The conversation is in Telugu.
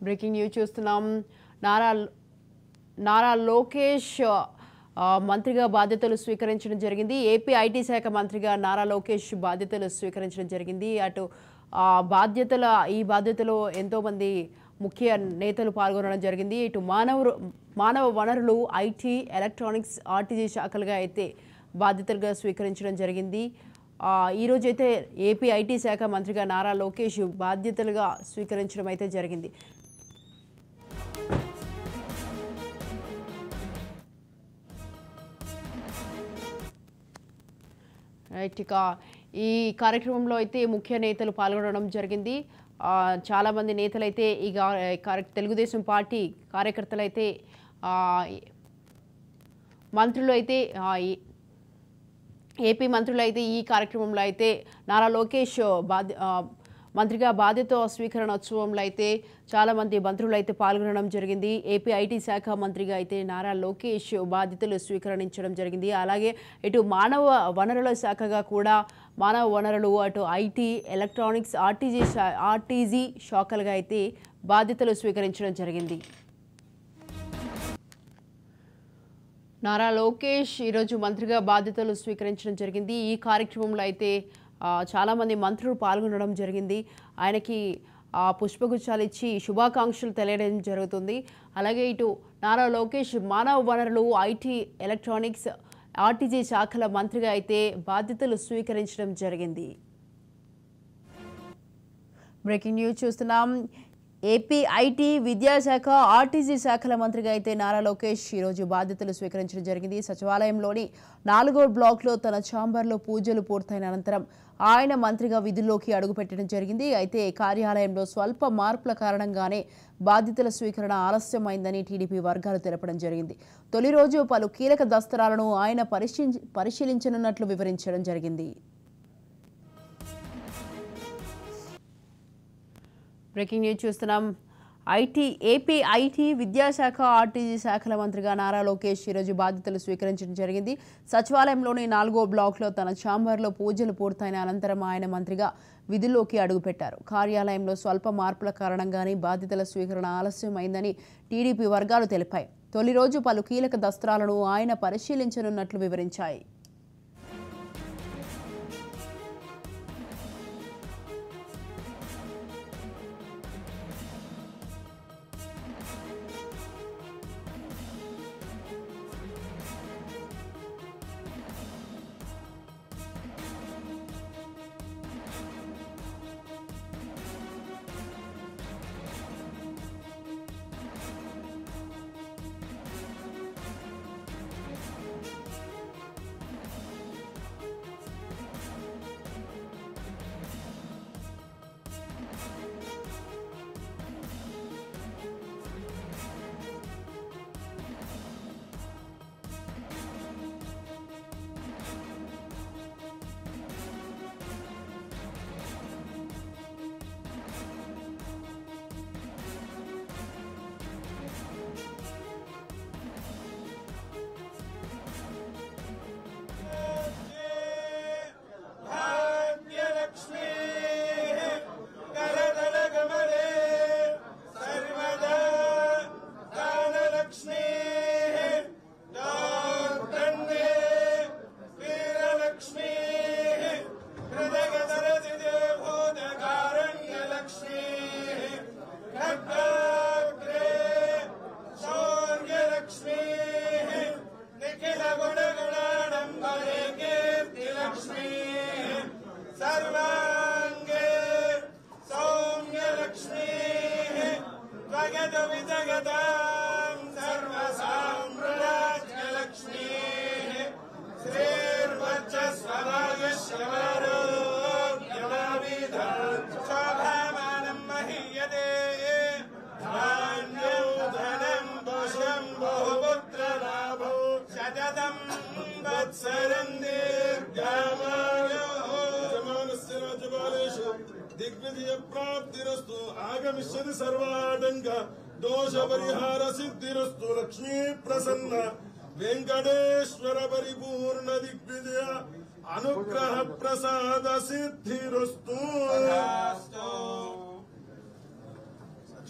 బ్రేకింగ్ న్యూస్ చూస్తున్నాం నారా నారా లోకేష్ ఆ, మంత్రిగా బాధ్యతలు స్వీకరించడం జరిగింది ఏపీ ఐటీ శాఖ మంత్రిగా నారా లోకేష్ బాధ్యతలు స్వీకరించడం జరిగింది అటు ఆ, బాధ్యతల ఈ బాధ్యతలో ఎంతోమంది ముఖ్య నేతలు పాల్గొనడం జరిగింది ఇటు మానవ మానవ వనరులు ఐటీ ఎలక్ట్రానిక్స్ ఆర్టీజీ శాఖలుగా అయితే బాధ్యతలుగా స్వీకరించడం జరిగింది ఆ, ఈ రోజైతే ఏపీ ఐటీ శాఖ మంత్రిగా నారా లోకేష్ బాధ్యతలుగా స్వీకరించడం అయితే జరిగింది రైట్ ఇక ఈ కార్యక్రమంలో అయితే ముఖ్య నేతలు పాల్గొనడం జరిగింది ఆ, చాలామంది నేతలు అయితే ఈ గా- కార్య- తెలుగుదేశం పార్టీ కార్యకర్తలు అయితే ఆ, మంత్రులు అయితే ఆ, ఈ- ఏపీ మంత్రులు అయితే ఈ కార్యక్రమంలో అయితే నారా లోకేష్ బాధ్య ఆ, మంత్రిగా బాధ్యత స్వీకరణోత్సవంలో అయితే చాలామంది మంత్రులు అయితే పాల్గొనడం జరిగింది ఏపీ ఐటీ శాఖ మంత్రిగా అయితే నారా లోకేష్ బాధ్యతలు స్వీకరించడం జరిగింది అలాగే ఇటు మానవ వనరుల శాఖగా కూడా మానవ వనరులు అటు ఐటీ ఎలక్ట్రానిక్స్ ఆర్టీజీ శా ఆర్టీజీ శాఖలుగా అయితే బాధ్యతలు స్వీకరించడం జరిగింది నారా లోకేష్ ఈరోజు మంత్రిగా బాధ్యతలు స్వీకరించడం జరిగింది ఈ కార్యక్రమంలో అయితే ఆ, చాలామంది మంత్రులు పాల్గొనడం జరిగింది ఆయనకి ఆ, పుష్పగుచ్చాలు ఇచ్చి శుభాకాంక్షలు తెలియడం జరుగుతుంది అలాగే ఇటు నారా లోకేష్ మానవ వనరులు ఐటీ ఎలక్ట్రానిక్స్ ఆర్టీజీ శాఖల మంత్రిగా అయితే బాధ్యతలు స్వీకరించడం జరిగింది బ్రేకింగ్ న్యూస్ చూస్తున్నాం ఏపీ ఐటీ విద్యాశాఖ ఆర్టీజీ శాఖల మంత్రిగా అయితే నారా లోకేష్ ఈరోజు బాధ్యతలు స్వీకరించడం జరిగింది సచివాలయంలోని నాలుగో బ్లాక్లో తన ఛాంబర్లో పూజలు పూర్తయిన అనంతరం ఆయన మంత్రిగా విధుల్లోకి అడుగుపెట్టడం జరిగింది అయితే కార్యాలయంలో స్వల్ప మార్పుల కారణంగానే బాధ్యతల స్వీకరణ ఆలస్యమైందని టీడీపీ వర్గాలు తెలపడం జరిగింది తొలి రోజు పలు కీలక దస్తరాలను ఆయన పరిశీలి పరిశీలించనున్నట్లు వివరించడం జరిగింది బ్రేకింగ్ న్యూస్ చూస్తున్నాం ఐటీ ఏపీ ఐటీ విద్యాశాఖ ఆర్టీజీ శాఖల మంత్రిగా నారా లోకేష్ ఈరోజు బాధ్యతలు స్వీకరించడం జరిగింది సచివాలయంలోని నాలుగో బ్లాక్లో తన ఛాంబర్లో పూజలు పూర్తయిన అనంతరం ఆయన మంత్రిగా విధుల్లోకి అడుగుపెట్టారు కార్యాలయంలో స్వల్ప మార్పుల కారణంగానే బాధ్యతల స్వీకరణ ఆలస్యమైందని టీడీపీ వర్గాలు తెలిపాయి తొలి రోజు పలు కీలక దస్త్రాలను ఆయన పరిశీలించనున్నట్లు వివరించాయి भाग्यलक्ष्मी करतलकमले सर्वदा दानलक्ष्मी दार्दण्डे वीरलक्ष्मी हृदयदरदिदेवोदकारण्यलक्ष्मी खड्गाग्रे शौर्यलक्ष्मी निखिलगुणगुणाडम्बरे कीर्तिलक्ष्मी सर्वाङ्गे सौम्यलक्ष्मी त्वगतविजगतां सर्वसाम्राज्यलक्ष्मी श्रीर्वचस्वरागश्रवरोग्यमाविधा शोभामानं महीयते धान्यं धनं पुषं बहुपुत्रलाभौ शततं वत्सरं दीर्घामायो యజమానస్య రాజమానేషు దిగ్విజయ ప్రాప్తిరస్తు ఆగమిష్యతి సర్వాటంక దోష పరిహార సిద్ధిరస్తు లక్ష్మీ ప్రసన్న వెంకటేశ్వర పరిపూర్ణ దిగ్విజయ అనుగ్రహ ప్రసాద సిద్ధిరస్తు तथास्तु